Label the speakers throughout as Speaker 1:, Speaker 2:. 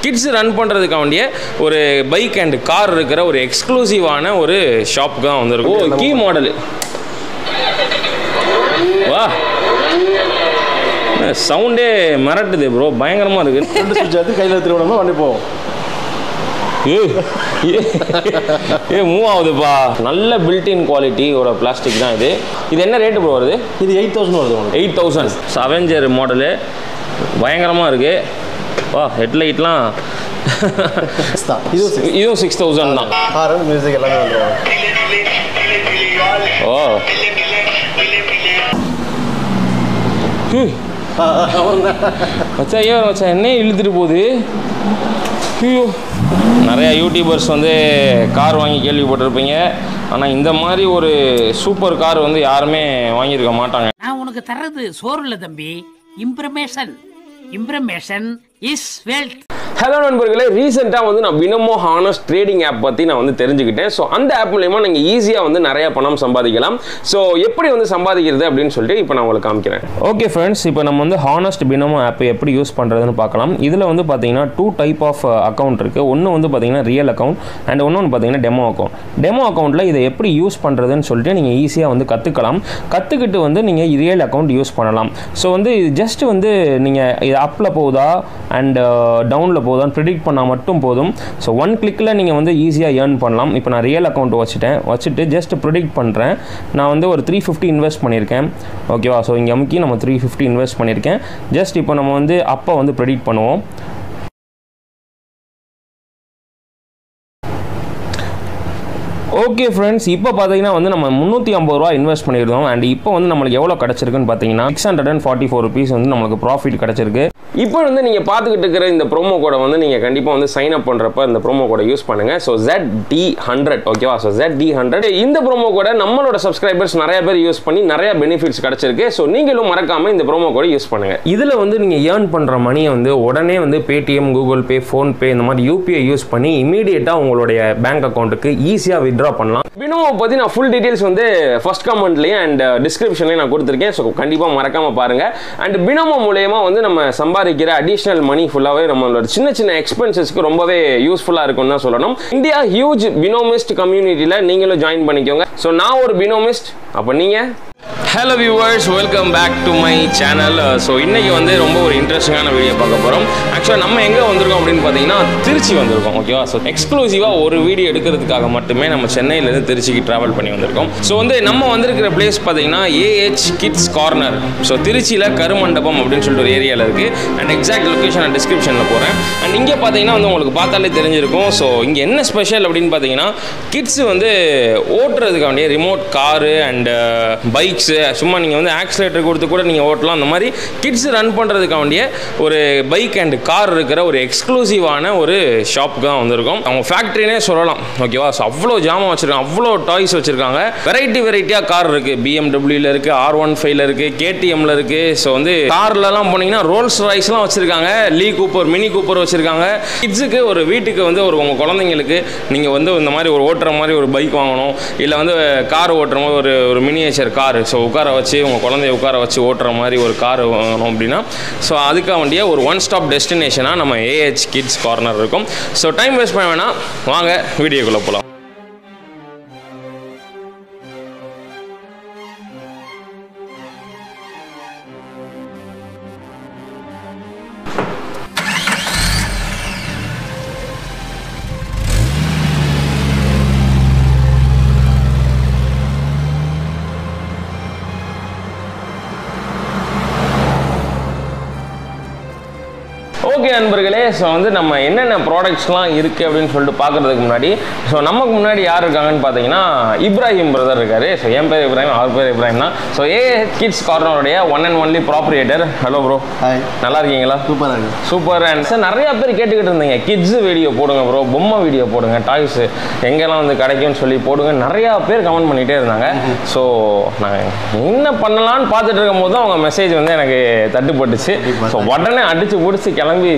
Speaker 1: Kids run பண்ணுறதுக்காண்டிய ஒரு bike and car இருக்கிற ஒரு எக்ஸ்க்ளூசிவான ஒரு ஷாப் தான் வந்திருக்கு ஓ கீ மாடலு வா சவுண்டே மிரட்டுது ப்ரோ பயங்கரமாக இருக்குது
Speaker 2: ரெண்டு சுவிட்ச் எடுத்து கையில் திருவிழா வண்டி போவோம்
Speaker 1: ஏய், ஏய், ஏய் மூவ் ஆகுதுப்பா நல்ல பில்டின் குவாலிட்டி ஒரு பிளாஸ்டிக் தான் இது இது என்ன ரேட்டு ப்ரோ வருது
Speaker 2: இது எயிட் தௌசண்ட் வருது உங்களுக்கு
Speaker 1: எயிட் தௌசண்ட் அவெஞ்சர் மாடலு பயங்கரமாக இருக்குது வா ஹெட்லைட்லாம்
Speaker 2: Six தான் இது six.
Speaker 1: இதுவும் சிக்ஸ் தௌசண்ட் தான்
Speaker 2: காரு மியூசிக் எல்லாமே வந்துருவாங்க
Speaker 1: ஓ ஹம். மச்சா ஐயோ மச்சா என்ன இழுத்துட்டு போகுது ஐயோ நிறையா யூடியூபர்ஸ் வந்து கார் வாங்கி கேள்விப்பட்டிருப்பீங்க ஆனால் இந்த மாதிரி ஒரு சூப்பர் கார் வந்து யாருமே வாங்கியிருக்க மாட்டாங்க
Speaker 3: நான் உனக்கு தர்றது சோறு இல்ல தம்பி information information is wealth
Speaker 1: hello நண்பர்களே ரீசெண்டாக வந்து நான் பினமோ ஹானஸ் ட்ரேடிங் ஆப் பற்றி நான் வந்து தெரிஞ்சுக்கிட்டேன் ஸோ அந்த ஆப் மூலயமா நீங்கள் ஈஸியாக வந்து நிறைய பணம் சம்பாதிக்கலாம் ஸோ எப்படி வந்து சம்பாதிக்கிறது அப்படின்னு சொல்லிட்டு இப்போ நான் உங்களுக்கு காமிக்கிறேன் ஓகே ஃப்ரெண்ட்ஸ் இப்போ நம்ம வந்து ஹானஸ்ட் பினமோ ஆப் எப்படி யூஸ் பண்ணுறதுன்னு பார்க்கலாம் இதில் வந்து பார்த்தீங்கன்னா டூ டைப் ஆஃப் அக்கௌண்ட் இருக்குது ஒன்று வந்து பார்த்தீங்கன்னா ரியல் அக்கௌண்ட் அண்ட் ஒன்று பார்த்தீங்கன்னா டெமோ அக்கௌண்ட் டெமோ அக்கௌண்ட்டில் இதை எப்படி யூஸ் பண்ணுறதுன்னு சொல்லிட்டு நீங்கள் ஈஸியாக வந்து கற்றுக்கலாம் கற்றுக்கிட்டு வந்து நீங்கள் ரியல் அக்கௌண்ட் யூஸ் பண்ணலாம் ஸோ வந்து இது ஜஸ்ட் வந்து நீங்கள் இது அப்பில் போகுதா அண்ட் டவுனில் போகுதான்னு ப்ரிடிக்ட் பண்ணால் மட்டும் போதும் ஸோ ஒன் கிளிக்கில் நீங்கள் வந்து ஈஸியாக ஏர்ன் பண்ணலாம் இப்போ நான் ரியல் அக்கௌண்ட் வச்சுட்டேன் வச்சுட்டு ஜஸ்ட் ப்ரிடிக்ட் பண்ணுறேன் நான் வந்து ஒரு த்ரீ ஃபிஃப்டி இன்வெஸ்ட் பண்ணியிருக்கேன் ஓகேவா ஸோ இங்கே அமுக்கி நம்ம த்ரீ ஃபிஃப்டி இன்வெஸ்ட் பண்ணியிருக்கேன் ஜஸ்ட் இப்போ நம்ம வந்து அப்போ வந்து ப்ரிடிக்ட் பண்ணுவோம் ஓகே ஃப்ரெண்ட்ஸ் இப்போ பார்த்தீங்கன்னா வந்து நம்ம முந்நூற்றி ஐம்பது ரூபா இன்வெஸ்ட் பண்ணியிருந்தோம் அண்ட் இப்போ வந்து நம்மளுக்கு எவ்வளோ கிடச்சிருக்குன்னு பார்த்தீங்கன்னா six hundred and forty four rupees வந்து நம்மளுக்கு ப்ராஃபிட் கிடச்சிருக்கு இப்போ வந்து நீங்கள் பார்த்துக்கிட்டு இருக்கிற இந்த ப்ரோமோ கோடை வந்து நீங்கள் கண்டிப்பாக வந்து சைன் அப் பண்ணுறப்ப இந்த ப்ரோமோ கோடை யூஸ் பண்ணுங்கள் ஸோ ஜெட் டி ஹண்ட்ரட் ஓகேவா ஸோ ஜெட் டி ஹண்ட்ரட் இந்த ப்ரோமோ கோடை நம்மளோட சப்ஸ்கிரைபர்ஸ் நிறைய பேர் யூஸ் பண்ணி நிறைய பெனிஃபிட்ஸ் கிடச்சிருக்கு ஸோ நீங்களும் மறக்காமல் இந்த ப்ரோமோ கோடை யூஸ் பண்ணுங்கள் இதில் வந்து நீங்கள் ஏர்ன் பண்ணுற மணியை வந்து உடனே வந்து பேடிஎம் கூகுள் பே ஃபோன்பே இந்த மாதிரி யூபிஐ யூஸ் பண்ணி இமீடியட்டாக உங்களுடைய பேங்க் அக்கௌண்ட்டுக்கு ஈஸியாக வித்ட்ரா பண்ணலாம் பினோவை பற்றி நான் ஃபுல் டீட்டெயில்ஸ் வந்து ஃபர்ஸ்ட் கமெண்ட்லேயும் அண்ட் டிஸ்கிரிப்ஷன்லேயும் நான் கொடுத்துருக்கேன் ஸோ கண்டிப்பாக மறக்காமல் பாருங்கள் அண்ட் பினோமோ மூலயமா வந்து நம்ம சம்பாதிக்கிற அடிஷ்னல் மணி ஃபுல்லாகவே நம்மளோட சின்ன சின்ன எக்ஸ்பென்சஸ்க்கு ரொம்பவே யூஸ்ஃபுல்லாக இருக்கும்னு தான் சொல்லணும் இந்தியா ஹியூஜ் பினோமிஸ்ட் கம்யூனிட்டியில் நீங்களும் ஜாயின் பண்ணிக்கோங்க ஸோ நான் ஒரு பினோமிஸ்ட் அப்போ நீங்கள் hello viewers welcome back to my channel so இன்னைக்கு வந்து ரொம்ப ஒரு இன்ட்ரெஸ்டிங்கான வீடியோ பார்க்க போகிறோம் ஆக்சுவலாக நம்ம எங்கே வந்திருக்கோம் அப்படின்னு பார்த்தீங்கன்னா திருச்சி வந்திருக்கோம் ஓகேவா ஸோ எக்ஸ்க்ளூசிவாக ஒரு வீடியோ எடுக்கிறதுக்காக மட்டுமே நம்ம சென்னையிலேருந்து திருச்சிக்கு ட்ராவல் பண்ணி வந்திருக்கோம் ஸோ வந்து நம்ம வந்திருக்கிற பிளேஸ் பார்த்தீங்கன்னா ஏஹெச் கிட்ஸ் கார்னர் ஸோ திருச்சியில் கருமண்டபம் அப்படின்னு சொல்லிட்டு ஒரு ஏரியாவில் இருக்குது அண்ட் எக்ஸாக்ட் லொக்கேஷன் நான் டிஸ்கிரிப்ஷனில் போகிறேன் அண்ட் இங்கே பார்த்தீங்கன்னா வந்து உங்களுக்கு பார்த்தாலே தெரிஞ்சிருக்கும் ஸோ இங்கே என்ன ஸ்பெஷல் அப்படின்னு பார்த்தீங்கன்னா கிட்ஸ் வந்து ஓட்டுறதுக்காண்டிய ரிமோட் காரு அண்ட் பைக்ஸு சும்மா நீங்கள் வந்து ஆக்சிலேட்டர் கொடுத்து கூட நீங்கள் ஓட்டலாம் அந்த மாதிரி கிட்ஸ் ரன் பண்ணுறதுக்காண்டிய ஒரு பைக் அண்ட் கார் இருக்கிற ஒரு எக்ஸ்க்ளூசிவான ஒரு ஷாப் தான் வந்திருக்கும் அவங்க ஃபேக்ட்ரினே சொல்லலாம் ஓகேவா ஸோ அவ்வளோ ஜாமான் வச்சுருக்காங்க அவ்வளோ டாய்ஸ் வச்சுருக்காங்க வெரைட்டி வெரைட்டியாக கார் இருக்குது பிஎம்டபிள்யூவில் இருக்குது ஆர் ஒன் ஃபைவ்ல இருக்குது கேடிஎம்ல இருக்குது ஸோ வந்து கார்லலாம் போனீங்கன்னா ரோல்ஸ் ராய்ஸ்லாம் வச்சுருக்காங்க லீ கூப்பர் மினி கூப்பர் வச்சுருக்காங்க கிட்ஸுக்கு ஒரு வீட்டுக்கு வந்து ஒரு உங்கள் குழந்தைங்களுக்கு நீங்கள் வந்து இந்த மாதிரி ஒரு ஓட்டுற மாதிரி ஒரு பைக் வாங்கணும் இல்லை வந்து கார் ஓட்டுற மாதிரி ஒரு ஒரு மினியேச்சர் கார் ஸோ உட்கார வச்சு உங்கள் குழந்தைய உட்கார வச்சு ஓட்டுற மாதிரி ஒரு கார் வாங்கணும் அப்படின்னா ஸோ அதுக்காக வேண்டிய ஒரு ஒன் ஸ்டாப் டெஸ்டினேஷனாக நம்ம ஏஹெச் கிட்ஸ் கார்னர் இருக்கும் ஸோ டைம் வேஸ்ட் பண்ண வேணாம் வாங்க வீடியோக்குள்ளே போகலாம் ஓகே நண்பர்களே ஸோ வந்து நம்ம என்னென்ன ப்ராடக்ட்ஸ்லாம் இருக்குது அப்படின்னு சொல்லிட்டு பார்க்குறதுக்கு முன்னாடி ஸோ நமக்கு முன்னாடி யார் இருக்காங்கன்னு பார்த்தீங்கன்னா இப்ராஹிம் பிரதர் இருக்காரு ஸோ என் பேர் இப்ராஹிம் அவர் பேர் இப்ராஹிம் தான் ஸோ ஏ கிட்ஸ் கார்னருடைய one and only proprietor hello bro
Speaker 2: hi
Speaker 1: நல்லா இருக்கீங்களா
Speaker 2: சூப்பராக இருக்கு
Speaker 1: சூப்பர் அண்ட் சார் நிறைய பேர் கேட்டுக்கிட்டு இருந்தீங்க கிட்ஸ் வீடியோ போடுங்க ப்ரோ பொம்மை வீடியோ போடுங்க டாய்ஸ் எங்கெல்லாம் வந்து கிடைக்கும்னு சொல்லி போடுங்க நிறையா பேர் கமெண்ட் பண்ணிகிட்டே இருந்தாங்க ஸோ நான் என்ன பண்ணலான்னு பார்த்துட்டு இருக்கும்போது தான் அவங்க மெசேஜ் வந்து எனக்கு தட்டுப்பட்டுச்சு ஸோ உடனே அடிச்சு பிடிச்சி கிளம்பி சென்னையிலேருந்து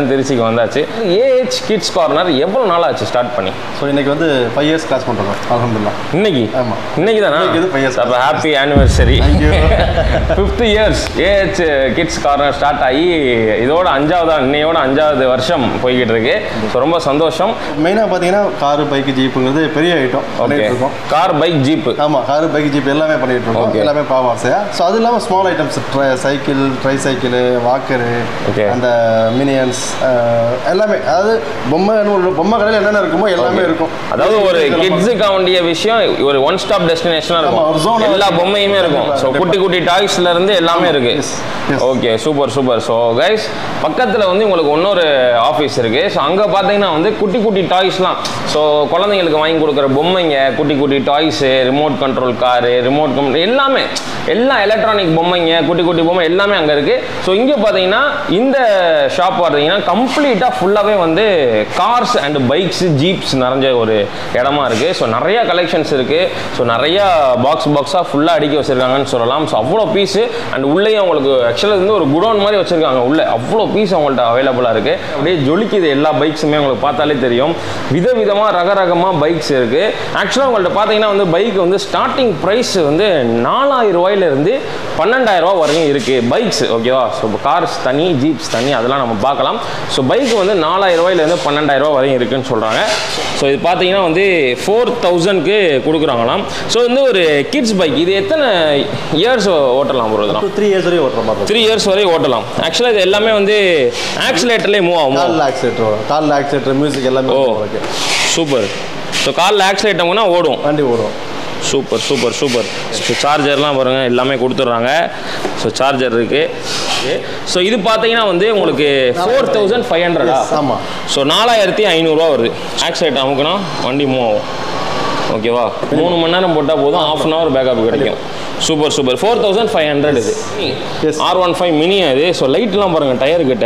Speaker 1: ஹண்ட்ரட் திருச்சிக்கு வந்தாச்சு ஏஹெச் கிட்ஸ் கார்னர் எவ்வளோ நாள் ஆச்சு ஸ்டார்ட் பண்ணி
Speaker 2: ஸோ இன்னைக்கு வந்து ஃபைவ் இயர்ஸ் கிளாஸ் பண்ணுறோம் அலமதுல்லா
Speaker 1: இன்னைக்கு
Speaker 2: ஆமா.
Speaker 1: இன்னைக்கு தானே
Speaker 2: இன்னைக்கு இது five years.
Speaker 1: அப்போ happy anniversary
Speaker 2: Thank you.
Speaker 1: Fifth years AH kids corner start ஆகி இதோட அஞ்சாவது இன்னையோட அஞ்சாவது வருஷம் போய்கிட்டு இருக்கு ஸோ ரொம்ப சந்தோஷம்
Speaker 2: மெயினாக பார்த்தீங்கன்னா காரு பைக்கு ஜீப்புங்கிறது பெரிய ஐட்டம்
Speaker 1: ஓகே
Speaker 2: பண்ணிட்டு இருக்கோம்
Speaker 1: கார் பைக் ஜீப்பு
Speaker 2: ஆமாம் காரு பைக் ஜீப் எல்லாமே பண்ணிட்டு இருக்கோம்
Speaker 1: Okay.
Speaker 2: எல்லாமே பாவாசையா ஸோ அது இல்லாமல் small items cycle tricycle walker
Speaker 1: Okay.
Speaker 2: அந்த மினியன்ஸ் எல்லாமே அதாவது பொம்மை ஒரு பொம்மை கடையில் என்னென்ன இருக்குமோ எல்லாமே இருக்கும்
Speaker 1: அதாவது ஒரு கிட்ஸுக்கு வேண்டிய விஷயம் ஒரு ஒன் ஸ்டாப் டெஸ்டினேஷனாக
Speaker 2: ஆமா, ஒரு zone
Speaker 1: இருக்கும் எல்லா
Speaker 2: இருக்கும்.
Speaker 1: பொம்மையுமே இருக்கும் ஸோ
Speaker 2: கண்டிப்பா.
Speaker 1: குட்டி குட்டி டாய்ஸ்ல இருந்து எல்லாமே இருக்கு
Speaker 2: Yes, yes.
Speaker 1: Okay super super so guys பக்கத்தில் வந்து உங்களுக்கு இன்னொரு ஆஃபீஸ் இருக்கு ஸோ அங்கே பார்த்தீங்கன்னா வந்து குட்டி குட்டி டாய்ஸ்லாம் ஸோ குழந்தைங்களுக்கு வாங்கி கொடுக்குற பொம்மைங்க குட்டி குட்டி toys remote control car remote control எல்லாமே எல்லா எலக்ட்ரானிக் பொம்மைங்க குட்டி குட்டி பொம்மை எல்லாமே அங்கே இருக்கு ஸோ இங்கே பார்த்தீங்கன்னா இந்த ஷாப் பார்த்தீங்கன்னா கம்ப்ளீட்டாக ஃபுல்லாகவே வந்து கார்ஸ் அண்ட் பைக்ஸ் ஜீப்ஸ் நிறைஞ்ச ஒரு இடமா இருக்கு ஸோ நிறைய கலெக்ஷன்ஸ் இருக்கு ஸோ நிறைய பாக்ஸ் பாக்ஸாக ஃபுல்லாக அடுக்கி வச்சிருக்காங்கன்னு சொல்லலாம் ஸோ அவ்வளோ பீஸு அண்ட் உள்ளேயும் உங்களுக்கு ஆக்சுவலாக வந்து ஒரு குடோன் மாதிரி வச்சிருக்காங்க உள்ள அவ்வளோ பீஸ் அவங்கள்ட்ட அவைலபிளாக இருக்கு அப்படியே ஜொலிக்குது எல்லா பைக்ஸுமே உங்களுக்கு பார்த்தாலே தெரியும் விதவிதமாக ரக ரகமாக பைக்ஸ் இருக்கு ஆக்சுவலாக உங்கள்ட்ட பார்த்தீங்கன்னா வந்து பைக் வந்து ஸ்டார்டிங் ப்ரைஸ் வந்து நாலாயிரம் ரூபாயிலிருந்து பன்னெண்டாயிரம் ரூபாய் வரையும் இருக்கு பைக்ஸ் ஓகேவா ஸோ கார்ஸ் தனி ஜீப்ஸ் தனி அதெல்லாம் நம்ம பார்க்கலாம் ஸோ பைக் வந்து நாலாயிரம் ரூபாயிலேருந்து பன்னெண்டாயிரம் ரூபாய் வரையும் இருக்குன்னு சொல்கிறாங்க ஸோ இது பார்த்தீங்கன்னா வந்து ஃபோர் தௌசண்ட்க்கு கொடுக்குறாங்களாம் ஸோ வந்து ஒரு கிட்ஸ் பைக் இது எத்தனை இயர்ஸ் ஓட்டலாம் ப்ரோ இதெல்லாம்
Speaker 2: த்ரீ இயர்ஸ் வரையும் ஓட்டுற மாதிரி இருக்கும்
Speaker 1: த்ரீ இயர்ஸ் வரையும் ஓட்டலாம் ஆக்சுவலாக இது எல்லாமே வந்து ஆக்சிலேட்டர்லேயே மூவ் ஆகும்
Speaker 2: கால் ஆக்சிலேட்டர் வரும் கால் ஆக்சிலேட்டர் மியூசிக் எல்லாமே
Speaker 1: ஓ
Speaker 2: இருக்கு
Speaker 1: சூப்பர் ஸோ காலில் ஆக்சிலேட் ஆகுனா ஓடும்
Speaker 2: வண்டி ஓடும்
Speaker 1: சூப்பர் சூப்பர் சூப்பர் ஸோ சார்ஜர்லாம் பாருங்கள் எல்லாமே கொடுத்துட்றாங்க ஸோ சார்ஜர் இருக்குது ஸோ இது பார்த்தீங்கன்னா வந்து உங்களுக்கு ஃபோர் தௌசண்ட் ஃபைவ் ஹண்ட்ரடா
Speaker 2: Yes, ஆமா.
Speaker 1: ஸோ நாலாயிரத்தி ஐநூறுரூவா வருது ஆக்சிலேட் அமுக்குனா வண்டி மூவ் ஆகும் ஓகேவா மூணு மணி நேரம் போட்டால் போதும் ஆஃப் அன் ஹவர் பேக்கப் கிடைக்கும் super super four thousand five hundred இது
Speaker 2: Yes.
Speaker 1: R one five mini அது ஸோ லைட்லாம் பாருங்கள் டயர் கிட்ட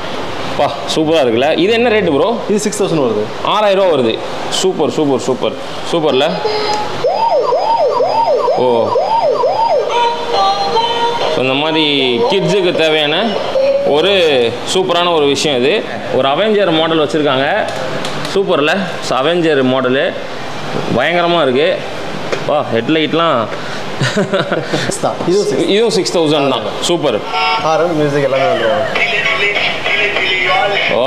Speaker 1: பா சூப்பராக இருக்குல்ல இது என்ன ரேட்டு ப்ரோ
Speaker 2: இது சிக்ஸ் தௌசண்ட் வருது
Speaker 1: ஆறாயிரம் ரூபா வருது சூப்பர் சூப்பர் சூப்பர் சூப்பர்ல ஓ So, இந்த மாதிரி கிட்ஸுக்கு தேவையான ஒரு சூப்பரான ஒரு விஷயம் இது ஒரு அவெஞ்சர் மாடல் வச்சுருக்காங்க சூப்பரில் ஸோ அவெஞ்சர் மாடலு பயங்கரமாக இருக்குது வா ஹெட்லைட்லாம்
Speaker 2: Six தான் இது சிக்ஸ்
Speaker 1: இதுவும் சிக்ஸ் தௌசண்ட் தான் சூப்பர்
Speaker 2: ஹாரன் மியூசிக் எல்லாமே வந்துருவாங்க
Speaker 1: ஓ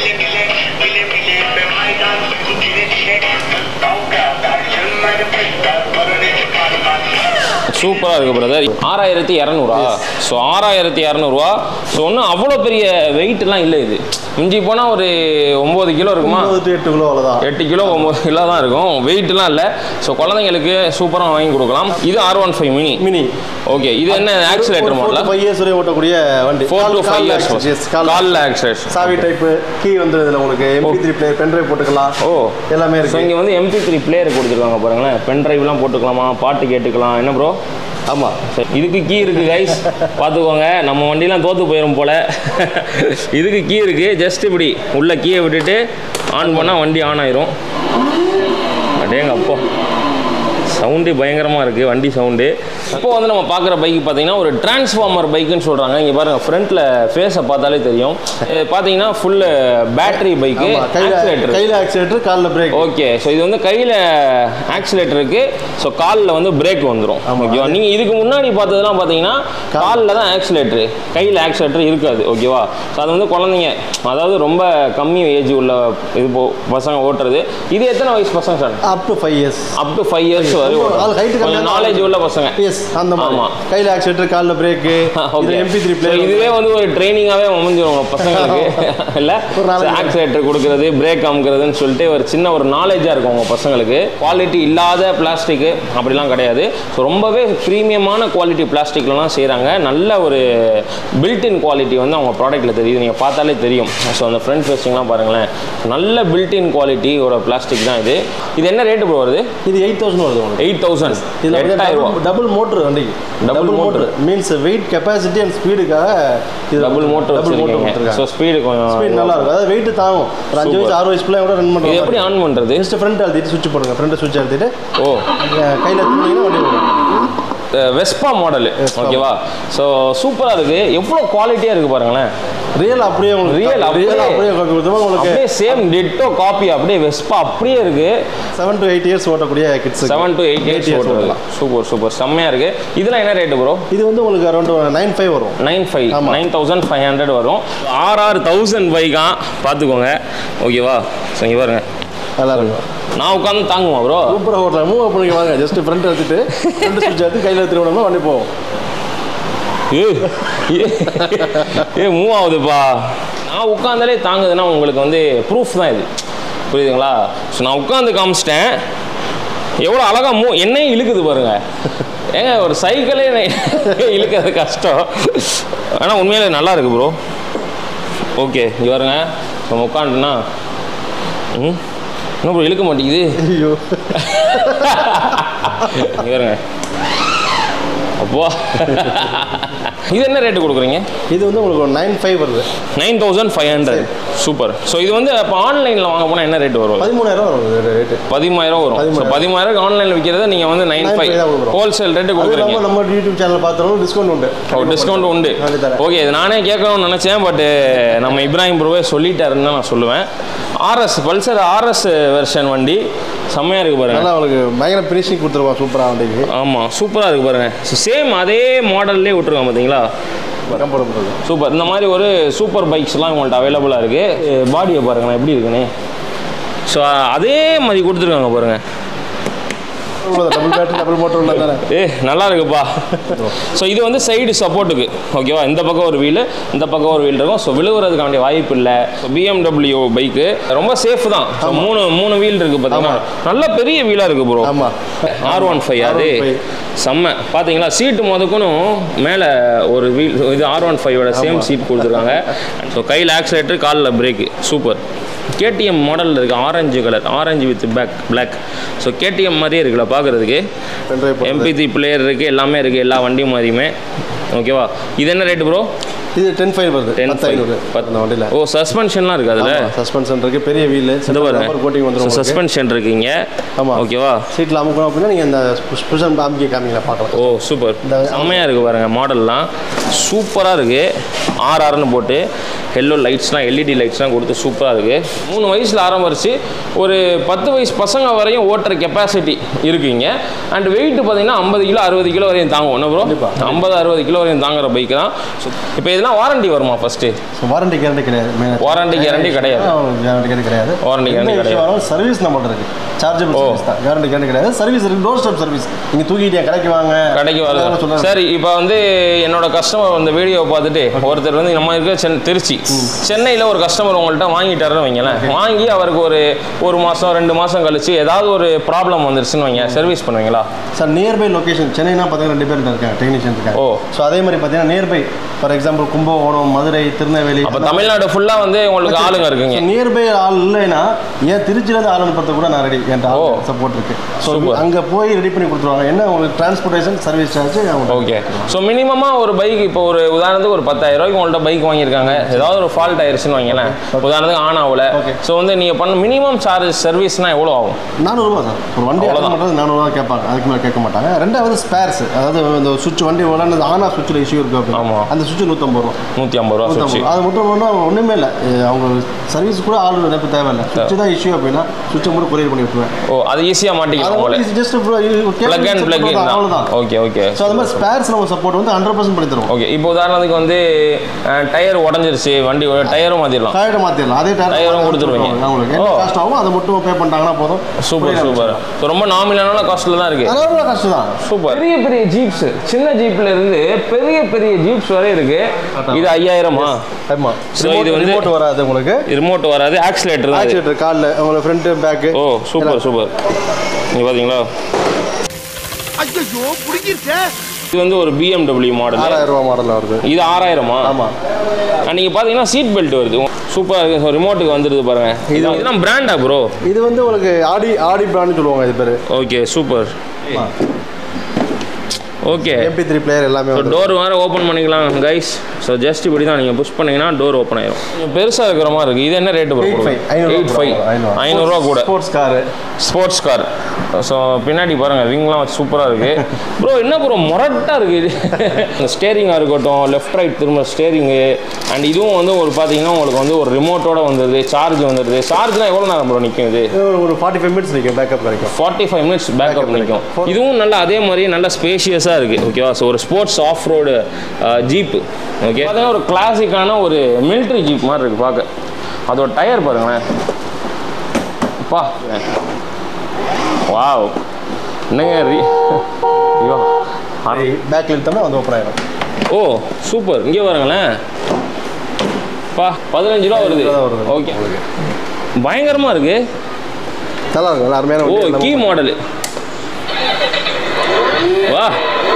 Speaker 1: சூப்பராக இருக்குது பிரதர் ஆறாயிரத்தி இரநூறா ஸோ ஆறாயிரத்தி இரநூறுவா ஸோ ஒன்றும் அவ்வளோ பெரிய வெயிட்லாம் இல்லை இது மிஞ்சி போனால் ஒரு ஒம்பது கிலோ இருக்குமா
Speaker 2: ஒன்பது to எட்டு கிலோ அவ்வளோதான்
Speaker 1: எட்டு கிலோ ஒம்பது கிலோ தான் இருக்கும் வெயிட்லாம் இல்லை ஸோ குழந்தைங்களுக்கு சூப்பராக வாங்கி கொடுக்கலாம் இது R one five mini
Speaker 2: mini
Speaker 1: okay இது என்ன ஆக்சிலேட்டர் மாடலா
Speaker 2: ஃபைவ் இயர்ஸ் வரையும் ஓட்டக்கூடிய வண்டி
Speaker 1: ஃபோர் டு
Speaker 2: கால்
Speaker 1: ஃபைவ் இயர்ஸ்
Speaker 2: access, கால்
Speaker 1: காலில் ஆக்சிலேஷன்
Speaker 2: சாவி டைப்பு கீ வந்து இதில் உங்களுக்கு எம்பி த்ரீ பிளேயர் பென்ட்ரைவ் போட்டுக்கலாம்
Speaker 1: ஓ
Speaker 2: எல்லாமே
Speaker 1: ஸோ
Speaker 2: இருக்கு
Speaker 1: இங்கே வந்து எம்பி த்ரீ பிளேயர் கொடுத்துருக்காங்க பாருங்களேன் பென் ட்ரைவ்லாம் போட்டுக்கலாமா பாட்டு கேட்டுக்கலாம் என்ன ப்ரோ
Speaker 2: ஆமாம்
Speaker 1: சரி, இதுக்கு கீ இருக்கு கைஸ் பார்த்துக்கோங்க நம்ம வண்டிலாம் தோத்து போயிடும் போல இதுக்கு கீ இருக்கு ஜஸ்ட் இப்படி உள்ள கீயை விட்டுட்டு ஆன் பண்ணால் வண்டி ஆன் ஆயிரும் அடேங்க அப்போ சவுண்டு பயங்கரமாக இருக்குது வண்டி சவுண்டு இப்போ வந்து நம்ம பார்க்குற பைக் பார்த்தீங்கன்னா ஒரு டிரான்ஸ்ஃபார்மர் பைக்குன்னு சொல்கிறாங்க இங்கே பாருங்கள் ஃப்ரண்ட்டில் ஃபேஸை பார்த்தாலே தெரியும் இது பார்த்தீங்கன்னா ஃபுல்லு பேட்டரி பைக்கு
Speaker 2: ஆமாம் கையில்
Speaker 1: ஆக்சிலேட்டர்
Speaker 2: கையில் ஆக்சிலேட்டர் காலில் பிரேக்
Speaker 1: ஓகே ஸோ இது வந்து கையில் ஆக்சிலேட்டர் இருக்கு ஸோ காலில் வந்து பிரேக் வந்துடும் ஓகேவா நீங்கள் இதுக்கு முன்னாடி பார்த்ததெல்லாம் பார்த்தீங்கன்னா காலில் தான் ஆக்சிலேட்டர் கையில் ஆக்சிலேட்டர் இருக்காது ஓகேவா ஸோ அது வந்து குழந்தைங்க அதாவது ரொம்ப கம்மி ஏஜ் உள்ள இது போ பசங்க ஓட்டுறது இது எத்தனை வயசு பசங்க sir
Speaker 2: up to five years
Speaker 1: up to five years வரை
Speaker 2: கொஞ்சம் அது height கம்மியா
Speaker 1: கொஞ்சம்
Speaker 2: தான்
Speaker 1: நாலேஜ் உள்ள பசங்க
Speaker 2: எஸ் அந்த மாதிரி
Speaker 1: ஆமா.
Speaker 2: கையில் ஆக்சிலேட்டர் காலில் பிரேக்கு இது எம்பி த்ரீ
Speaker 1: So,
Speaker 2: பிளேயர்
Speaker 1: இதுவே வந்து ஒரு ட்ரைனிங்காகவே அமைஞ்சிரும் உங்க பசங்களுக்கு இல்ல
Speaker 2: ஒரு நாலஞ்சு
Speaker 1: ஆக்சிலேட்டர் கொடுக்கறது பிரேக் அமுக்கிறதுன்னு சொல்லிட்டு ஒரு சின்ன ஒரு நாலேஜாக இருக்கும் உங்க பசங்களுக்கு குவாலிட்டி இல்லாத பிளாஸ்டிக் அப்படிலாம் கிடையாது ஸோ ரொம்பவே ப்ரீமியமான குவாலிட்டி பிளாஸ்டிக்லலாம் செய்கிறாங்க நல்ல ஒரு பில்டின் குவாலிட்டி வந்து அவங்க ப்ராடக்ட்டில் தெரியுது நீங்கள் பார்த்தாலே தெரியும் ஸோ அந்த ஃப்ரண்ட் ஃபேஸிங்லாம் பாருங்களேன் நல்ல பில்டின் குவாலிட்டியோட பிளாஸ்டிக் தான் இது இது என்ன ரேட்டு ப்ரோ வருது
Speaker 2: இது எயிட் தௌசண்ட் வருது உங்களுக்கு
Speaker 1: எயிட் தௌசண்ட்
Speaker 2: இதில்
Speaker 1: எட்டாயிரம் ரூபா
Speaker 2: டபுள் மோட்டர் வண்டிக்கு
Speaker 1: Double
Speaker 2: double
Speaker 1: motor.
Speaker 2: Motor means weight capacity and ஸ்பீடுக்காக
Speaker 1: டபுள் மோட்டர்
Speaker 2: டபுள் மோட்டர்
Speaker 1: வச்சிருக்கீங்க ஸோ
Speaker 2: கொடுத்துருக்காங்க
Speaker 1: ஸ்பீடு
Speaker 2: ஸ்பீட்
Speaker 1: கொஞ்சம்
Speaker 2: நல்லா இருக்கும் அதாவது வெயிட் தாங்கும் ஒரு அஞ்சு வயசு ஆறு வயசு பிள்ளை கூட ரன்
Speaker 1: இது
Speaker 2: பண்ணுறது
Speaker 1: எப்படி ஆன் பண்ணுறது
Speaker 2: ஜஸ்ட் ஃப்ரண்ட் அழுத்திட்டு சுவிட்ச் போடுங்க ஃப்ரண்ட் சுவிட்ச் அழுத்திட்டு
Speaker 1: ஓ
Speaker 2: கையில் தூங்கினா வண்டி ஓடும்
Speaker 1: வெஸ்பா மாடலு ஓகேவா ஸோ சூப்பராக இருக்குது எவ்வளோ குவாலிட்டியாக இருக்குது பாருங்களேன்
Speaker 2: ரியல் அப்படியே உங்களுக்கு
Speaker 1: ரியல் அப்படியே
Speaker 2: ரியல் அப்படியே காப்பி கொடுத்தோம் உங்களுக்கு
Speaker 1: அப்படியே சேம் டிட்டோ காப்பி அப்படியே வெஸ்பா அப்படியே இருக்கு
Speaker 2: செவன் டு எயிட் இயர்ஸ் ஓட்டக்கூடிய kids
Speaker 1: seven to eight years ஓட்டலாம் சூப்பர் சூப்பர் செம்மையா இருக்கு இதெல்லாம் என்ன ரேட்டு ப்ரோ
Speaker 2: இது வந்து உங்களுக்கு அரௌண்ட் நைன் ஃபைவ் வரும்
Speaker 1: நைன் ஃபைவ்
Speaker 2: ஆமா.
Speaker 1: நைன் தௌசண்ட் ஃபைவ் ஹண்ட்ரட் வரும் ஆறு ஆறு தௌசண்ட் பைக்கா பார்த்துக்கோங்க ஓகேவா ஸோ இங்கே பாருங்க
Speaker 2: நல்லா இருக்கும்
Speaker 1: நான் உட்காந்து தாங்குமா ப்ரோ
Speaker 2: சூப்பராக ஓட்டலாம் மூவ் பண்ணிக்க வாங்க ஜஸ்ட் ஃப்ரண்ட் வச்சுட்டு ஃப்ரண்ட் சுவிட்ச் எடுத்து கையில் எடுத்துட்டு வண்டி போவோம்
Speaker 1: ஏ ஏ, ஏ மூவ் ஆகுதுப்பா நான் உட்காந்தாலே தாங்குதுன்னா உங்களுக்கு வந்து ப்ரூஃப் தான் இது புரியுதுங்களா ஸோ நான் உட்காந்து காமிச்சிட்டேன் எவ்வளோ அழகா மூ என்னையும் இழுக்குது பாருங்க ஏங்க ஒரு சைக்கிளே என்னை இழுக்கிறது கஷ்டம் ஆனால் உண்மையிலே நல்லா இருக்கு ப்ரோ ஓகே இங்கே பாருங்க நம்ம உட்காந்துட்டுனா ம் என்ன ப்ரோ இழுக்க மாட்டேங்குது
Speaker 2: ஐயோ
Speaker 1: இங்க பாருங்க அப்போ இது என்ன ரேட்டு கொடுக்குறீங்க
Speaker 2: இது வந்து உங்களுக்கு ஒரு நைன் ஃபைவ் வருது
Speaker 1: nine thousand five hundred super so இது வந்து இப்போ ஆன்லைனில் வாங்க போனால் என்ன ரேட் வரும்
Speaker 2: பதிமூணாயிரம் வரும் இது ரேட்டு
Speaker 1: பதிமூவாயிரம் வரும் ஸோ பதிமூவாயிரம் ஆன்லைனில் விற்கிறத நீங்கள் வந்து நைன்
Speaker 2: 9.5
Speaker 1: ஃபைவ்
Speaker 2: தான் கொடுக்குறோம்.
Speaker 1: ஹோல்சேல் ரேட்டு
Speaker 2: அது
Speaker 1: கொடுக்குறீங்க
Speaker 2: இல்லாமல் நம்ம யூடியூப் சேனல் பார்த்தாலும் டிஸ்கவுண்ட் உண்டு
Speaker 1: டிஸ்கவுண்ட் உண்டு
Speaker 2: வாங்கி தரேன்.
Speaker 1: ஓகே இது நானே கேட்கணும்னு நினச்சேன் பட் நம்ம இப்ராஹிம் ப்ரோவே சொல்லிட்டாருன்னு தான் நான் சொல்லுவேன் ஆர்எஸ் பல்சர் ஆர்எஸ் வெர்ஷன் வண்டி செம்மையாக இருக்கு பாருங்க
Speaker 2: நல்லா அவங்களுக்கு பயங்கர ஃபினிஷிங் கொடுத்துருவான் சூப்பராக வண்டிக்கு
Speaker 1: ஆமாம் சூப்பராக இருக்கு பாருங்க சேம் அதே மாடல்லே விட்டுருக்காங்க பார்த்தீங்களா
Speaker 2: கம்பெனி பண்ணுறது
Speaker 1: சூப்பர் இந்த மாதிரி ஒரு சூப்பர் பைக்ஸ்லாம் உங்கள்கிட்ட அவைலபிளாக இருக்குது பாடியை பாருங்களேன் எப்படி இருக்குன்னு ஸோ அதே மாதிரி கொடுத்துருக்காங்க பாருங்க
Speaker 2: டபுள் பேட்டரி டபுள் மோட்டர் உள்ள தானே
Speaker 1: ஏ நல்லா இருக்குப்பா ஸோ இது வந்து சைடு சப்போர்ட்டுக்கு ஓகேவா இந்த பக்கம் ஒரு வீல் இந்த பக்கம் ஒரு வீல் இருக்கும் ஸோ விழுவுறதுக்கு வேண்டிய வாய்ப்பு இல்லை ஸோ பிஎம்டபிள்யூ பைக்கு ரொம்ப சேஃப் தான் So, மூணு மூணு வீல் இருக்குது பார்த்தீங்கன்னா நல்ல பெரிய வீலாக இருக்குது ப்ரோ
Speaker 2: ஆமா
Speaker 1: ஆர் ஒன் ஃபைவ் அது
Speaker 2: R15.
Speaker 1: செம்ம பார்த்தீங்களா சீட்டு முதக்கணும் மேலே ஒரு வீல் இது ஆர் ஒன் ஃபைவோட சேம் சீட் கொடுத்துருக்காங்க ஸோ கையில் ஆக்சிலேட்டர் காலில் பிரேக்கு சூப்பர் கேடிஎம் மாடலில் இருக்குது orange colour orange with back black so KTM மாதிரியே இருக்குல்ல பார்க்குறதுக்கு
Speaker 2: பென்ட்ரைவ்
Speaker 1: எம்பிசி பிளேயர் இருக்குது எல்லாமே இருக்குது எல்லா வண்டியும் மாதிரியுமே ஓகேவா இது என்ன ரேட்டு ப்ரோ
Speaker 2: இது டென் ஃபைவ் வருது
Speaker 1: டென்
Speaker 2: பத்து ஐநூறு அந்த வண்டியில்
Speaker 1: ஓ சஸ்பென்ஷன்லாம் இருக்குது அதில்
Speaker 2: சஸ்பென்ஷன் இருக்கு பெரிய வீல்
Speaker 1: இந்த
Speaker 2: நம்பர் கோட்டிங்
Speaker 1: பாருங்க
Speaker 2: வந்துடும்
Speaker 1: சஸ்பென்ஷன் இருக்குங்க
Speaker 2: ஆமா.
Speaker 1: ஓகேவா
Speaker 2: சீட்டில் அமுக்கணும் அப்படின்னா நீங்கள் இந்த ஸ்பெஷல் காமிக்க காமிங்களா பார்க்கலாம்
Speaker 1: ஓ சூப்பர்
Speaker 2: இந்த-
Speaker 1: செம்மையாக இருக்குது பாருங்க மாடல்லாம் சூப்பராக இருக்குது ஆர்ஆர்னு போட்டு எல்லோ லைட்ஸ்லாம் எல்இடி லைட்ஸ்லாம் கொடுத்து சூப்பராக இருக்குது மூணு வயசில் ஆரம்பிச்சு ஒரு பத்து வயசு பசங்க வரையும் ஓட்டுற கெப்பாசிட்டி இருக்குங்க அண்ட் வெயிட் பார்த்தீங்கன்னா ஐம்பது கிலோ அறுபது கிலோ வரையும் தாங்கும் என்ன ப்ரோ ஐம்பது அறுபது கிலோ வரையும் தாங்குற பைக் தான் இப்போ இதெல்லாம் வாரண்டி வருமா ஃபஸ்ட்டு
Speaker 2: வாரண்டி கேரண்டி கிடையாது மெயினாக
Speaker 1: வாரண்டி கேரண்டி கிடையாது
Speaker 2: கேரண்டி கேரண்டி கிடையாது
Speaker 1: Warranty guarantee கிடையாது.
Speaker 2: சர்வீஸ் நம்மகிட்ட இருக்கு சார்ஜபிள்
Speaker 1: ஓ.
Speaker 2: சர்வீஸ் தான் கேரண்டி கேரண்டி கிடையாது சர்வீஸ் இருக்கு டோர் ஸ்டெப் சர்வீஸ் நீங்கள் தூக்கிட்டே கடைக்கு வாங்க
Speaker 1: கடைக்கு
Speaker 2: அதெல்லாம்
Speaker 1: வரல
Speaker 2: சொல்றாங்க.
Speaker 1: சரி இப்போ வந்து என்னோட கஸ்டமர் அந்த வீடியோவை பார்த்துட்டு ஒருத்தர் வந்து நம்ம இருக்க சென் திருச்சி சென்னையில் ஒரு கஸ்டமர் உங்கள்கிட்ட வாங்கிட்டாருன்னு வைங்களேன் வாங்கி அவருக்கு ஒரு ஒரு மாதம் ரெண்டு மாதம் கழிச்சு ஏதாவது ஒரு ப்ராப்ளம் வந்துருச்சுன்னு வைங்க சர்வீஸ் பண்ணுவீங்களா
Speaker 2: சார் நியர்பை லொகேஷன் சென்னைனா பார்த்தீங்கன்னா ரெண்டு பேர் இருக்காங்க டெக்னீஷியன் இருக்காங்க
Speaker 1: ஓ.
Speaker 2: ஸோ அதே மாதிரி பார்த்தீங்கன்னா nearby for example Kumbakonam Madurai Tirunelveli
Speaker 1: அப்போ தமிழ்நாடு ஃபுல்லாக வந்து உங்களுக்கு ஆளுங்க இருக்குங்க
Speaker 2: நியர்பை ஆள் இல்லைன்னா ஏன் திருச்சியிலேருந்து ஆள் அனுப்புறது கூட நான் ரெடி என்கிட்ட
Speaker 1: ஓ.
Speaker 2: சப்போர்ட் இருக்கு ஸோ
Speaker 1: Super.
Speaker 2: அங்கே போய் ரெடி பண்ணி கொடுத்துருவாங்க என்ன உங்களுக்கு transportation service charge
Speaker 1: okay so மினிமமாக ஒரு பைக் இப்போ ஒரு உதாரணத்துக்கு ஒரு பத்தாயிரம் ரூபாய்க்கு உங்கள்கிட்ட பைக் வாங்கியிருக்காங்க ஏதாவது ஒரு ஃபால்ட் ஆயிருச்சுன்னு வைங்களேன் உதாரணத்துக்கு ஆன் ஆகல
Speaker 2: Okay.
Speaker 1: ஸோ வந்து நீங்கள் பண்ண மினிமம் சார்ஜ் சர்வீஸ்னால் எவ்வளோ ஆகும்
Speaker 2: நானூறுபா சார் ஒரு வண்டி
Speaker 1: அவ்வளவுதான்.
Speaker 2: அட்டன் பண்ணுறது நானூறுபா கேட்பாங்க அதுக்கு மேலே கேட்க மாட்டாங்க ரெண்டாவது ஸ்பேர்ஸ் அதாவது இந்த சுவிட்ச் வண்டி விளாண்டு ஆன் ஆஃப் சுவிட்சில் இஷ்யூ இருக்கு
Speaker 1: ஆமா.
Speaker 2: அப்படின்னா அந்த சுவிட்ச் நூற்றம்பது ரூபா
Speaker 1: நூற்றி ஐம்பது ரூபா சுவிட்ச்
Speaker 2: நூற்றம்பது அது மட்டும் ஒன்றும் ஒன்றுமே இல்லை அவங்க சர்வீஸ் கூட ஆள் நினைப்பு தேவையில்லை சுவிட்ச் தான் இஷ்யூ அப்படின்னா சுவிட்சை மட்டும் கொரியர் பண்ணி விட்டுருவேன்
Speaker 1: ஓ அது ஈஸியாக மாட்டிக்கலாம் உங்களை
Speaker 2: ஜஸ்ட்
Speaker 1: பிளக் அண்ட் பிளக்
Speaker 2: அவ்வளோதான்
Speaker 1: ஓகே ஓகே
Speaker 2: ஸோ அது மாதிரி ஸ்பேர்ஸ் நம்ம சப்போர்ட் வந்து ஹண்ட்ரட் பர்சன்ட் பண்ணி தருவோம்
Speaker 1: ஓகே இப்போ உதாரணத்துக்கு வந்து டயர் உடஞ்சிருச்சு வண்டி டயரும் மாற்றிடலாம்
Speaker 2: டயர்டை மாற்றிடலாம் அதே
Speaker 1: Tyre உம் கொடுத்துருவீங்க.
Speaker 2: அவங்களுக்கு என்ன
Speaker 1: ஓ.
Speaker 2: காஸ்ட் ஆகும் அதை மட்டும் பே பண்ணிட்டாங்கன்னா போதும்
Speaker 1: சூப்பர் சூப்பர் ஸோ ரொம்ப நாமினலான காஸ்ட்டில் தான் இருக்குது
Speaker 2: அதோட காஸ்ட் தான்
Speaker 1: சூப்பர் பெரிய பெரிய ஜீப்ஸ் சின்ன ஜீப்ல இருந்து பெரிய பெரிய ஜீப்ஸ் வரை இருக்கு இது ஐயாயிரமா
Speaker 2: ஆமாம்
Speaker 1: So, இது வந்து-
Speaker 2: ரிமோட் வராது உங்களுக்கு
Speaker 1: ரிமோட் வராது ஆக்சிலேட்டர் தான் இது.
Speaker 2: ஆக்சிலேட்டர் காலில் உங்களுக்கு ஃப்ரண்ட்டு பேக்கு
Speaker 1: ஓ சூப்பர் சூப்பர் நீங்க பாத்தீங்களா
Speaker 4: ஐயோ புடிங்கிருச்சே
Speaker 1: இது வந்து ஒரு பிஎம்டபிள்யூ மாடல்
Speaker 2: ஆறாயிரம் ரூபா மாடலில் வருது
Speaker 1: இது ஆறாயிரமா
Speaker 2: ஆமாம்
Speaker 1: நீங்க பாத்தீங்கன்னா சீட் பெல்ட் வருது சூப்பராக இருக்கு ஸோ ரிமோட்டுக்கு வந்துருது பாருங்க இது இதெல்லாம் பிராண்டா ப்ரோ
Speaker 2: இது வந்து உங்களுக்கு ஆடி ஆடி பிராண்ட்னு சொல்லுவாங்க இது பேர்
Speaker 1: okay super okay
Speaker 2: MP three player எல்லாமே
Speaker 1: ஸோ
Speaker 2: வந்து
Speaker 1: டோர் வேறு ஓப்பன் பண்ணிக்கலாம் கைஸ் ஸோ ஜஸ்ட் இப்படி தான் நீங்கள் புஷ் பண்ணீங்கன்னா டோர் ஓப்பன் ஆயிரும் கொஞ்சம் பெருசாக இருக்கிற மாதிரி இருக்குது இது என்ன rate
Speaker 2: eight five
Speaker 1: eight five ஐநூறுரூவா கூட
Speaker 2: sports car
Speaker 1: sports car so பின்னாடி பாருங்கள் ரிங்லாம் வச்சு சூப்பராக இருக்குது ப்ரோ என்ன ப்ரோ மொரட்டாக இருக்குது இந்த ஸ்டேரிங்காக இருக்கட்டும் லெஃப்ட் ரைட் திரும்ப ஸ்டேரிங்கு அண்ட் இதுவும் வந்து ஒரு பார்த்தீங்கன்னா உங்களுக்கு வந்து ஒரு ரிமோட்டோட வந்துடுது சார்ஜ் வந்துடுது சார்ஜ்லாம் எவ்வளோ நேரம் ப்ரோ நிற்கும் இது
Speaker 2: ஒரு ஃபார்ட்டி ஃபைவ் மினிட்ஸ் நிற்கும் பேக்கப் கிடைக்கும்
Speaker 1: ஃபார்ட்டி ஃபைவ் மினிட்ஸ் பேக்கப் நிற்கும் இதுவும் நல்லா அதே மாதிரி நல்லா ஸ்பேஷியஸாக இருக்குது ஓகேவா ஸோ ஒரு sports off road jeep okay பார்த்தீங்கன்னா ஒரு கிளாசிக்கான ஒரு மிலிட்ரி ஜீப் மாதிரி இருக்குது பார்க்க அதோட டயர் பாருங்களேன் பா வாவ் என்னங்க ரீ ஐயோ அட-
Speaker 2: பேக்கில் இழுத்தோம்னா வந்து ஓப்பன் ஆயிடும்
Speaker 1: ஓ சூப்பர் இங்கே பாருங்களேன் பா பதினஞ்சு ரூபா வருது
Speaker 2: தான் வருது.
Speaker 1: ஓகே பயங்கரமாக இருக்குது
Speaker 2: நல்லா இருக்கும் நல்லா அருமையான
Speaker 1: ஓ
Speaker 2: வண்டி.
Speaker 1: கீ மாடலு வா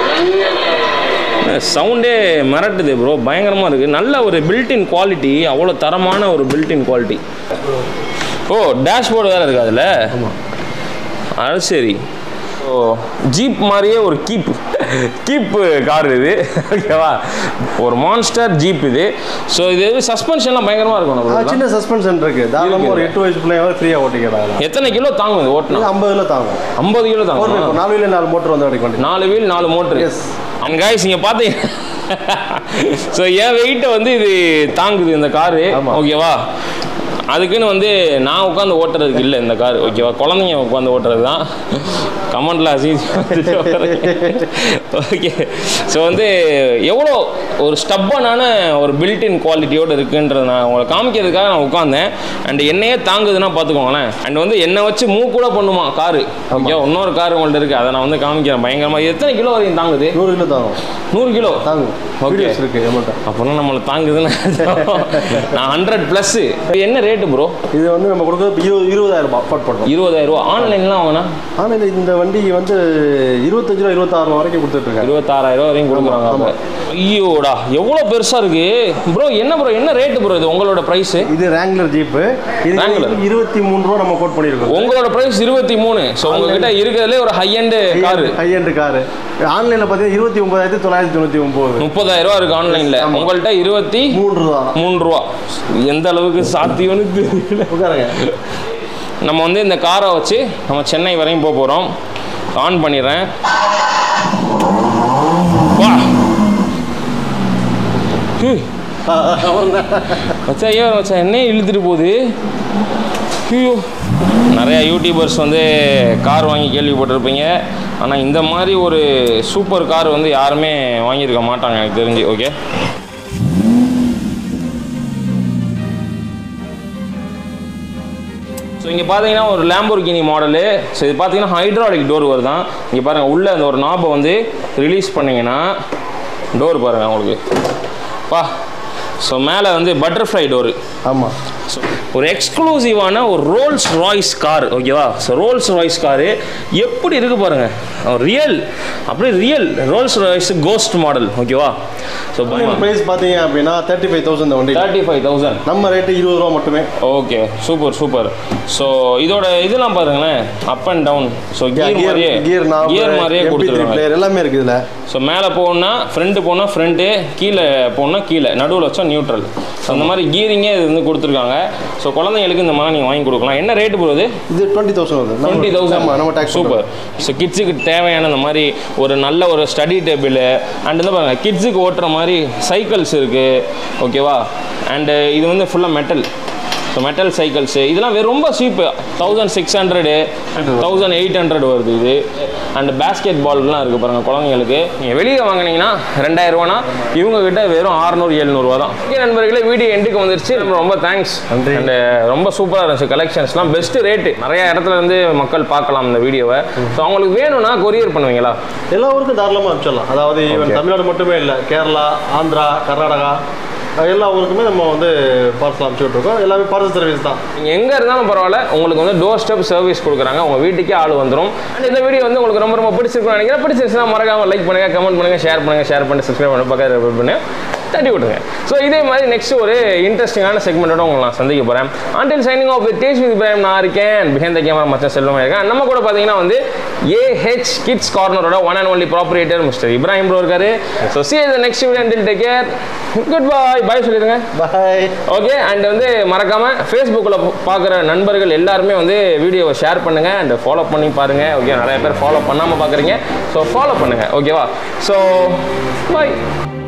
Speaker 1: சவுண்டே மிரட்டுது ப்ரோ பயங்கரமாக இருக்குது நல்ல ஒரு பில்டின் குவாலிட்டி அவ்வளோ தரமான ஒரு பில்டின் குவாலிட்டி ஓ டேஷ்போர்டு வேறு இருக்கு அதில் அது சரி ஓ ஜீப் மாதிரியே ஒரு கீப் கீப் கார் இது ஓகேவா ஒரு மான்ஸ்டர் ஜீப் இது ஸோ இது சஸ்பென்ஷன்லாம் பயங்கரமாக
Speaker 2: ஆ,
Speaker 1: இருக்கும் bro.
Speaker 2: சின்ன சஸ்பென்ஷன் இருக்கு தாராளமாக ஒரு எட்டு வயசு பிள்ளைங்க ஃப்ரீயாக ஓட்டிக்கலாம்
Speaker 1: எத்தனை கிலோ தாங்கும் இது ஓட்டினா
Speaker 2: ஐம்பது கிலோ தாங்கும்
Speaker 1: ஐம்பது கிலோ
Speaker 2: ஒரு
Speaker 1: தாங்கும்
Speaker 2: ஒரு நாலு வீல நாலு மோட்டர் வந்து அடிக்க வண்டி
Speaker 1: நாலு வீல் நாலு மோட்ரு
Speaker 2: Yes.
Speaker 1: அண்ட் காய்ஸ் இங்கே பார்த்தீங்க ஸோ என் வெயிட்டை வந்து இது தாங்குது இந்த காரு
Speaker 2: ஆமா.
Speaker 1: ஓகேவா அதுக்குன்னு வந்து நான் உட்காந்து ஓட்டுறதுக்கு இல்லை இந்த கார் ஓகேவா குழந்தைங்க உட்காந்து ஓட்டுறது தான் கமெண்ட்ல அசீஸ் ஓகே ஸோ வந்து எவ்வளோ ஒரு ஸ்டப்பனான ஒரு பில்டின் குவாலிட்டியோடு இருக்குன்றது நான் உங்களை காமிக்கிறதுக்காக நான் உட்காந்தேன் அண்ட் என்னையே தாங்குதுன்னா பார்த்துக்கோங்களேன் அண்ட் வந்து என்னை வச்சு மூவ் கூட பண்ணுமா காரு ஓகே இன்னொரு கார் உங்கள்ட்ட இருக்குது அதை நான் வந்து காமிக்கிறேன் பயங்கரமாக இது எத்தனை கிலோ வரையும் தாங்குது
Speaker 2: நூறு கிலோ தாங்கும்
Speaker 1: நூறு கிலோ
Speaker 2: தாங்கும்
Speaker 1: Okay.
Speaker 2: வீடியோஸ் இருக்கு நம்மள்ட்ட
Speaker 1: அப்போனா நம்மளை தாங்குதுன்னு அர்த்தம். நான் ஹண்ட்ரட் ப்ளஸ்ஸு என்ன ரேட்டு ப்ரோ
Speaker 2: இது வந்து நம்ம கொடுக்குறது இருபது இருபதாயிரம் ரூபாய் அஃபோர்ட் பண்ணுறோம்
Speaker 1: இருபதாயிரம் ரூபா ஆன்லைன்லாம் வாங்கினா
Speaker 2: ஆனால் இந்த வண்டி வந்து இருபத்தஞ்சு ரூபா இருபத்தாறு ரூபா வரைக்கும் கொடுத்துட்ருக்காங்க
Speaker 1: இருபத்தாறாயிரம் ரூபா வரையும் கொடுக்குறாங்க அப்போ ஐயோடா எவ்வளோ பெருசாக இருக்கு ப்ரோ என்ன ப்ரோ என்ன ரேட்டு ப்ரோ இது உங்களோட ப்ரைஸு
Speaker 2: இது ரேங்லர் ஜீப்பு இது
Speaker 1: Wrangler.
Speaker 2: இருபத்தி மூணு ரூபா நம்ம கோட் பண்ணியிருக்கோம்
Speaker 1: உங்களோட ப்ரைஸ் இருபத்தி மூணு ஸோ உங்ககிட்ட இருக்கிறதுலே ஒரு high end car
Speaker 2: high end car ஆன்லைனில் பார்த்தீங்கன்னா இருபத்தி ஒன்பதாயிரத்தி தொள்ளாயிரத்தி தொண்ணூற்றி ஒம்பது
Speaker 1: முப்பதாயிரம் ரூபா இருக்கு ஆன்லைனில் உங்கள்கிட்ட இருபத்தி
Speaker 2: மூணு ரூபா
Speaker 1: மூணு ரூபா எந்த அளவுக்கு சாத்தியம்னு தெரியல
Speaker 2: உட்காருங்க
Speaker 1: நம்ம வந்து இந்த காரை வச்சு நம்ம சென்னை வரையும் போக போகிறோம் ஆன் பண்ணிடுறேன் வா ஹு. மச்சான் ஐயோ மச்சான் என்ன இழுத்துட்டு போகுது ஐயோ நிறையா யூடியூபர்ஸ் வந்து கார் வாங்கி கேள்விப்பட்டிருப்பீங்க ஆனால் இந்த மாதிரி ஒரு சூப்பர் கார் வந்து யாருமே வாங்கியிருக்க மாட்டாங்க எனக்கு தெரிஞ்சு ஓகே ஸோ இங்கே பார்த்தீங்கன்னா ஒரு லேம்போர்கினி மாடலு ஸோ இது பார்த்தீங்கன்னா ஹைட்ராலிக் டோர் வருதான் இங்கே பாருங்கள் உள்ளே அந்த ஒரு நாபை வந்து ரிலீஸ் பண்ணிங்கன்னா டோர் பாருங்கள் உங்களுக்கு பா ஸோ மேலே வந்து பட்டர்ஃப்ளை டோரு
Speaker 2: ஆமாம்
Speaker 1: ஸோ ஒரு எக்ஸ்க்ளூசிவான ஒரு ரோல்ஸ் ராய்ஸ் கார் ஓகேவா ஸோ ரோல்ஸ் ராய்ஸ் காரு எப்படி இருக்கு பாருங்க ரியல் அப்படியே real Rolls Royce Ghost model ஓகேவா ஸோ
Speaker 2: ப்ரைஸ் பார்த்தீங்க அப்படின்னா தேர்ட்டி ஃபைவ் தௌசண்ட் வண்டி
Speaker 1: தேர்ட்டி ஃபைவ் தௌசண்ட்
Speaker 2: நம்ம ரேட்டு இருபது ரூபா மட்டுமே
Speaker 1: ஓகே சூப்பர் சூப்பர் ஸோ இதோட இதெல்லாம் பாருங்களேன் up and down so gear மாதிரியே
Speaker 2: கியர் நான்
Speaker 1: கியர் மாதிரியே கொடுத்துருக்காங்க
Speaker 2: பிளேயர் எல்லாமே இருக்குது இதில்
Speaker 1: ஸோ மேலே போகணுன்னா ஃப்ரண்ட்டு போனால் ஃப்ரண்ட்டு கீழே போகணுன்னா கீழே நடுவில் வச்சா நியூட்ரல் ஸோ அந்த மாதிரி கீரிங்கே இது வந்து கொடுத்துருக்காங்க ஸோ குழந்தைங்களுக்கு இந்த மாதிரி நீங்கள் வாங்கி கொடுக்கலாம் என்ன ரேட்டு போகுது
Speaker 2: இது டுவெண்ட்டி தௌசண்ட் வருது நம்ம-
Speaker 1: டுவெண்ட்டி தௌசண்ட்
Speaker 2: ஆமா, நம்ம டேக்ஸ்
Speaker 1: சூப்பர் ஸோ கிட்ஸுக்கு தேவையான இந்த மாதிரி ஒரு நல்ல ஒரு ஸ்டடி டேபிள் அண்ட் வந்து பாருங்க கிட்ஸுக்கு ஓட்டுற மாதிரி சைக்கிள்ஸ் இருக்குது ஓகேவா அண்டு இது வந்து ஃபுல்லாக மெட்டல் ஸோ மெட்டல் சைக்கிள்ஸு இதெல்லாம் வெறும் ரொம்ப cheap thousand six hundred thousand eight hundred வருது இது அண்ட் பேஸ்கெட் பால்லாம் இருக்குது பாருங்கள் குழந்தைங்களுக்கு நீங்கள் வெளியே வாங்குனீங்கன்னா ரெண்டாயிரம் ரூபானா இவங்க கிட்ட வெறும் அறநூறு எழுநூறுவா தான் ஓகே நண்பர்களே வீடியோ எண்டுக்கு வந்துருச்சு ரொம்ப ரொம்ப தேங்க்ஸ்
Speaker 2: நன்றி.
Speaker 1: அண்ட் ரொம்ப சூப்பராக இருந்துச்சு கலெக்ஷன்ஸ்லாம் பெஸ்ட் ரேட்டு நிறைய இடத்துல இருந்து மக்கள் பார்க்கலாம் இந்த வீடியோவை ஸோ அவங்களுக்கு வேணும்னா கொரியர் பண்ணுவீங்களா
Speaker 2: எல்லா ஊருக்கும் தாராளமாக அனுப்பிச்சிடலாம் அதாவது ஈவன் தமிழ்நாடு மட்டுமே இல்லை கேரளா ஆந்திரா கர்நாடகா எல்லா ஊருக்குமே நம்ம வந்து பார்சல் அனுப்பிச்சி விட்ருக்கோம் எல்லாமே பார்சல் சர்வீஸ் தான்
Speaker 1: நீங்கள் எங்கே இருந்தாலும் பரவாயில்ல உங்களுக்கு வந்து டோர் ஸ்டெப் சர்வீஸ் கொடுக்குறாங்க உங்கள் வீட்டுக்கே ஆள் வந்துடும் அண்ட் இந்த வீடியோ வந்து உங்களுக்கு ரொம்ப ரொம்ப பிடிச்சிருக்கும்னு நினைக்கிறேன் பிடிச்சிருச்சுன்னா மறக்காம லைக் பண்ணுங்கள் கமெண்ட் பண்ணுங்கள் ஷேர் பண்ணுங்கள் ஷேர் பண்ணி சப்ஸ்கிரைப் பண்ணி பக்கத்தில் பண்ணு தட்டி விட்டுருங்க ஸோ இதே மாதிரி நெக்ஸ்ட் ஒரு இன்ட்ரெஸ்டிங்கான செக்மெண்ட்டோட உங்களை நான் சந்திக்க போகிறேன் until signing off with taste with Ibrahim நான் இருக்கேன் பிஹைண்ட் த கேமரா மச்சம் செல்வம் இருக்கேன் நம்ம கூட பார்த்தீங்கன்னா வந்து ஏஹெச் கிட்ஸ் கார்னரோட one and only proprietor mister Ibrahim bro இருக்காரு so see the next video until take care good bye bye சொல்லிடுங்க
Speaker 2: பாய்
Speaker 1: ஓகே அண்ட் வந்து மறக்காம ஃபேஸ்புக்கில் பார்க்குற நண்பர்கள் எல்லாருமே வந்து வீடியோவை ஷேர் பண்ணுங்க அண்ட் ஃபாலோ பண்ணி பாருங்க ஓகே நிறைய பேர் ஃபாலோ பண்ணாமல் பார்க்குறீங்க ஸோ ஃபாலோ பண்ணுங்க ஓகேவா ஸோ பாய்